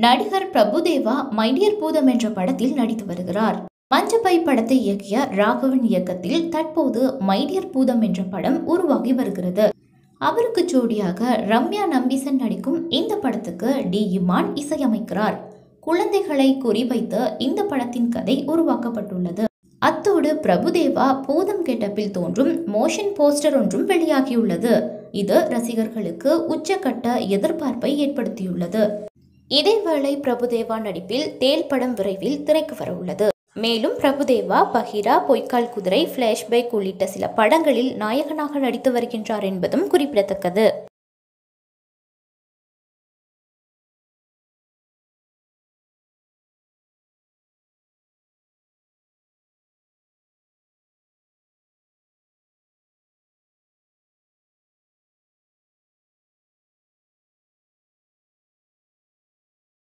நடிகர் பிரபுதேவா மைடியர் பூதம் என்ற படத்தில் நடித்து வருகிறார் மஞ்சப்பை படத்தை இயக்கிய ராகவன் இயக்கத்தில் தற்போது மைடியர் பூதம் என்ற படம் உருவாகி வருகிறது அவருக்கு ஜோடியாக ரம்யா நம்பீசன் நடிக்கும் இந்த படத்துக்கு டி இமான் இசையமைக்கிறார் குழந்தைகளை குறிவைத்து இந்த படத்தின் கதை உருவாக்கப்பட்டுள்ளது அத்தோடு பிரபுதேவா பூதம் கெட்டப்பில் தோன்றும் மோஷன் போஸ்டர் ஒன்றும் வெளியாகியுள்ளது இது ரசிகர்களுக்கு உச்சக்கட்ட எதிர்பார்ப்பை ஏற்படுத்தியுள்ளது இதேவேளை பிரபுதேவா நடிப்பில் தேல் படம் விரைவில் திரைக்கு வர உள்ளது மேலும் பிரபுதேவா பஹீரா பொய்க்கால் குதிரை ஃபிளாஷ்பேக் உள்ளிட்ட சில படங்களில் நாயகனாக நடித்து வருகின்றார் என்பதும் குறிப்பிடத்தக்கது